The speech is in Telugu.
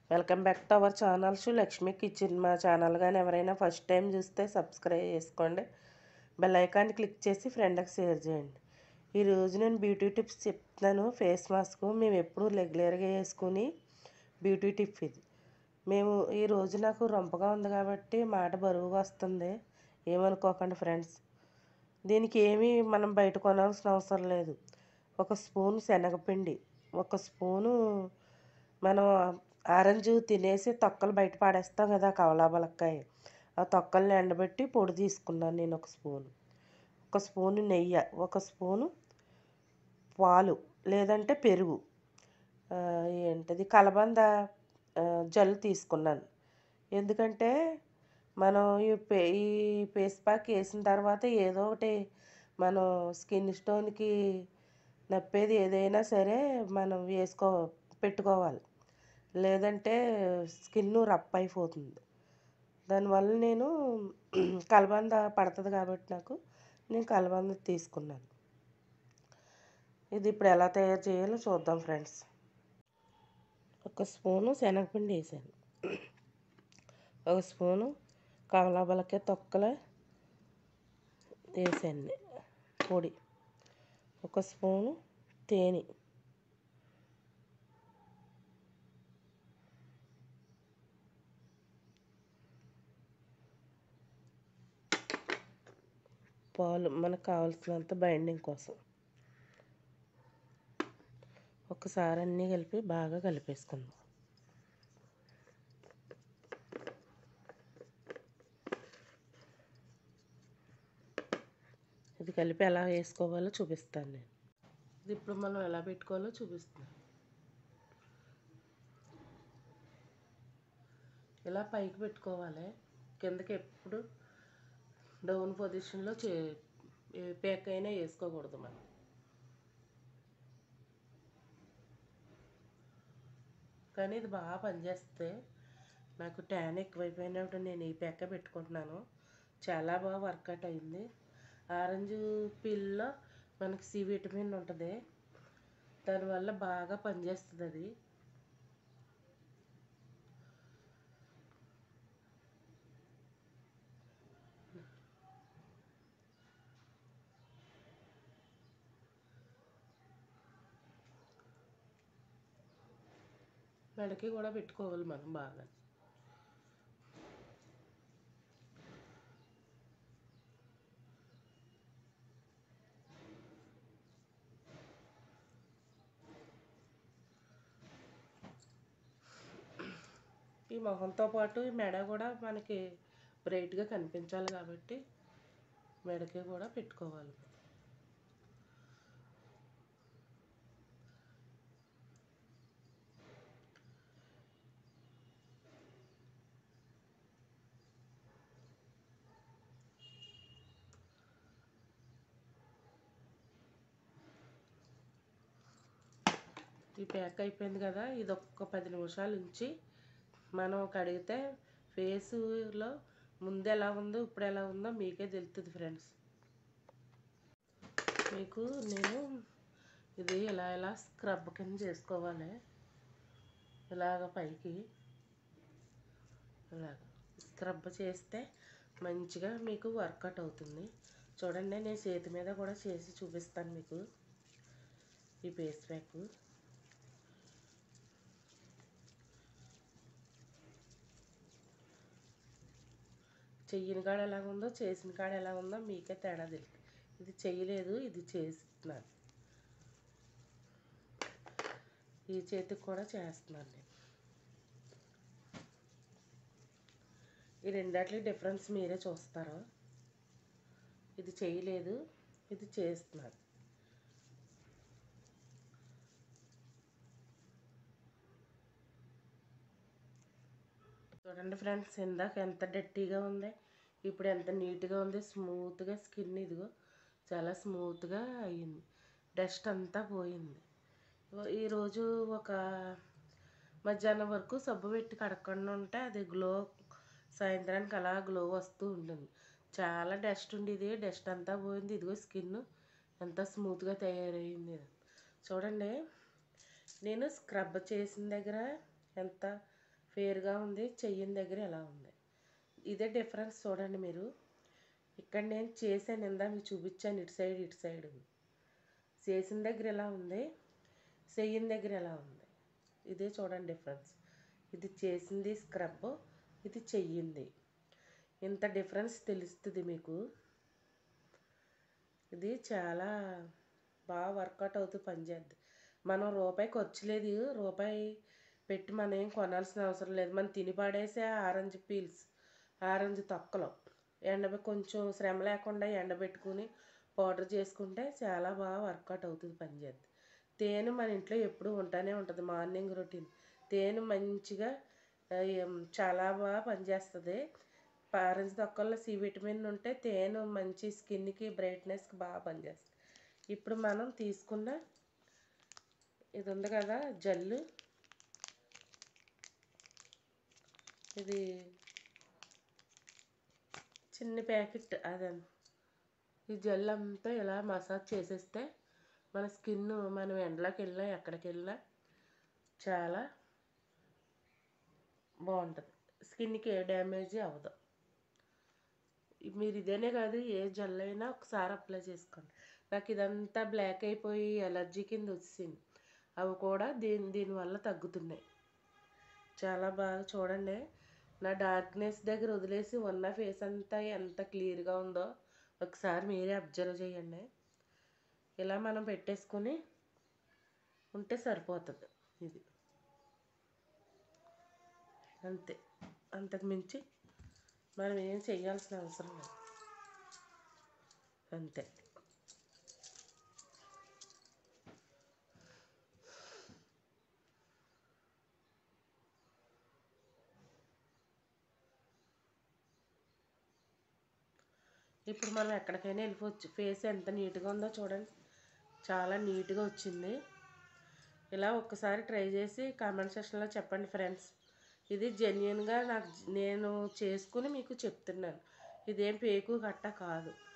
welcome back to our channels Lakshmi kitchen మా ఛానల్ కానీ ఎవరైనా ఫస్ట్ టైం చూస్తే సబ్స్క్రైబ్ చేసుకోండి బెల్ ఐకాన్ క్లిక్ చేసి ఫ్రెండ్కి షేర్ చేయండి ఈరోజు నేను బ్యూటీ టిప్స్ చెప్తున్నాను ఫేస్ మాస్క్ మేము ఎప్పుడు రెగ్యులర్గా వేసుకుని బ్యూటీ టిప్ ఇది మేము ఈ రోజు నాకు రొంపగా ఉంది కాబట్టి మాట బరువుగా వస్తుంది ఏమనుకోకండి ఫ్రెండ్స్ దీనికి ఏమీ మనం బయట కొనాల్సిన అవసరం లేదు ఒక స్పూన్ శనగపిండి ఒక స్పూను మనం ఆరెంజ్ తినేసి తొక్కలు బయట పాడేస్తాం కదా కవలా బలక్కాయ ఆ తొక్కల్ని ఎండబెట్టి పొడి తీసుకున్నాను నేను ఒక స్పూను ఒక స్పూను నెయ్యి ఒక స్పూను పాలు లేదంటే పెరుగు ఆ, ఏంటది కలబంద ఆ, జల్లు తీసుకున్నాను ఎందుకంటే మనం ఈ పే ఈ ఫేస్ ప్యాక్ వేసిన తర్వాత ఏదో ఒకటి మనం స్కిన్ స్టోన్కి నప్పేది ఏదైనా సరే మనం వేసుకో పెట్టుకోవాలి లేదంటే స్కిన్ రఫ్ అయిపోతుంది దానివల్ల నేను కలబంద పడుతుంది కాబట్టి నాకు నేను కలబంద తీసుకున్నాను ఇది ఇప్పుడు ఎలా తయారు చేయాలో చూద్దాం ఫ్రెండ్స్ ఒక స్పూను శనగపిండి వేసాను ఒక స్పూను కమలాబలకే తొక్కల వేసాను పొడి ఒక స్పూను తేనె పాలు మనకు కావాల్సినంత బైండింగ్ కోసం ఒకసారి అన్నీ కలిపి బాగా కలిపేసుకుందాం ఇది కలిపి ఎలా వేసుకోవాలో చూపిస్తాను నేను ఇది ఇప్పుడు మనం ఎలా పెట్టుకోవాలో చూపిస్తాను ఇలా పైకి పెట్టుకోవాలి కిందకి ఎప్పుడు డౌన్ పొజిషన్లో చే పేక్ అయినా వేసుకోకూడదు మనం కానీ ఇది బాగా పనిచేస్తే నాకు ట్యాన్ ఎక్కువైపోయినప్పుడు నేను ఈ పెక్క పెట్టుకుంటున్నాను చాలా బాగా వర్కౌట్ అయింది ఆరెంజ్ పిల్లో మనకి సి విటమిన్ ఉంటుంది దానివల్ల బాగా పనిచేస్తుంది అది మెడకి కూడా పెట్టుకోవాలి మనం బాగా ఈ మొహంతో పాటు ఈ మెడ కూడా మనకి బ్రైట్గా కనిపించాలి కాబట్టి మెడకి కూడా పెట్టుకోవాలి ఈ ప్యాక్ అయిపోయింది కదా ఇది ఒక్క పది నిమిషాలు ఉంచి మనం కడిగితే ఫేస్లో ముందు ఎలా ఉందో ఇప్పుడు ఎలా ఉందో మీకే తెలుస్తుంది ఫ్రెండ్స్ మీకు నేను ఇది ఇలా ఇలా స్క్రబ్ కింద చేసుకోవాలి ఇలాగ పైకి ఇలాగ స్క్రబ్ చేస్తే మంచిగా మీకు వర్కౌట్ అవుతుంది చూడండి నేను చేతి మీద కూడా చేసి చూపిస్తాను మీకు ఈ ఫేస్ ప్యాక్ చెయ్యిన కాడ ఎలా ఉందో చేసిన కాడ ఎలా ఉందో మీకే తేడా తెలుసు ఇది చెయ్యలేదు ఇది చేస్తున్నాను ఈ చేతికి కూడా చేస్తున్నాను నేను ఈ రెండాట్లకి డిఫరెన్స్ మీరే చూస్తారు ఇది చేయలేదు ఇది చేస్తున్నాను చూడండి ఫ్రెండ్స్ ఇందాక ఎంత డర్టీగా ఉంది ఇప్పుడు ఎంత నీట్గా ఉంది స్మూత్గా స్కిన్ ఇదిగో చాలా స్మూత్గా అయ్యింది డస్ట్ అంతా పోయింది ఈరోజు ఒక మధ్యాహ్నం వరకు సబ్బు పెట్టి కడగకుండా ఉంటే అది గ్లో సాయంత్రానికి అలా గ్లో వస్తూ ఉంటుంది చాలా డస్ట్ ఉండేది డస్ట్ అంతా పోయింది ఇదిగో స్కిన్ ఎంత స్మూత్గా తయారైంది చూడండి నేను స్క్రబ్ చేసిన దగ్గర ఎంత ఫేర్గా ఉంది చెయ్యిన దగ్గర ఎలా ఉంది ఇదే డిఫరెన్స్ చూడండి మీరు ఇక్కడ నేను చేశాను ఇందా మీకు చూపించాను ఇటు సైడ్ ఇటు సైడ్ చేసిన దగ్గర ఎలా ఉంది చెయ్యిన దగ్గర ఎలా ఉంది ఇదే చూడండి డిఫరెన్స్ ఇది చేసింది స్క్రబ్ ఇది చెయ్యింది ఇంత డిఫరెన్స్ తెలుస్తుంది మీకు ఇది చాలా బాగా వర్కౌట్ అవుతూ పనిచేద్ది మనం రూపాయి ఖర్చు లేదు రూపాయి పెట్టి మనం ఏం కొనాల్సిన అవసరం లేదు మనం తిని పడేసే ఆరెంజ్ పీల్స్ ఆరెంజ్ తొక్కలు ఎండబె కొంచెం శ్రమ లేకుండా ఎండబెట్టుకుని పౌడర్ చేసుకుంటే చాలా బాగా వర్కౌట్ అవుతుంది పనిచేద్ది తేనె మన ఇంట్లో ఎప్పుడూ ఉంటానే ఉంటుంది మార్నింగ్ రొటీన్ తేనె మంచిగా ఆ, ఏం- చాలా బాగా పనిచేస్తుంది ఆరెంజ్ తొక్కల్లో సి విటమిన్ ఉంటే తేనె మంచి స్కిన్కి బ్రైట్నెస్కి బాగా పనిచేస్తుంది ఇప్పుడు మనం తీసుకున్న ఇది ఉంది కదా జల్లు ఇది చిన్న ప్యాకెట్ అదే ఈ జెల్ అంతా ఇలా మసాజ్ చేసేస్తే మన స్కిన్ మనం ఎండలోకి వెళ్ళినా ఎక్కడికి వెళ్ళినా చాలా బాగుంటుంది స్కిన్కి ఏ డ్యామేజ్ అవ్వదు మీరు ఇదేనే కాదు ఏ జెల్ అయినా ఒకసారి అప్లై చేసుకోండి నాకు ఇదంతా బ్లాక్ అయిపోయి ఎలర్జీ కింద వచ్చింది అవి కూడా దీని దీనివల్ల తగ్గుతున్నాయి చాలా బాగా చూడండి నా డార్క్నెస్ దగ్గర వదిలేసి ఉన్న ఫేస్ అంతా ఎంత క్లియర్గా ఉందో ఒకసారి మీరే అబ్జర్వ్ చేయండి ఇలా మనం పెట్టేసుకొని ఉంటే సరిపోతుంది ఇది అంతే అంతకు మించి మనం ఏం చేయాల్సిన అవసరం లేదు అంతే ఇప్పుడు మనం ఎక్కడికైనా వెళ్ళిపోవచ్చు ఫేస్ ఎంత నీట్గా ఉందో చూడండి చాలా నీట్గా వచ్చింది ఇలా ఒక్కసారి ట్రై చేసి కామెంట్ సెక్షన్లో చెప్పండి ఫ్రెండ్స్ ఇది జెన్యున్గా నాకు నేను చేసుకుని మీకు చెప్తున్నాను ఇదేం పేకు గట్ట కాదు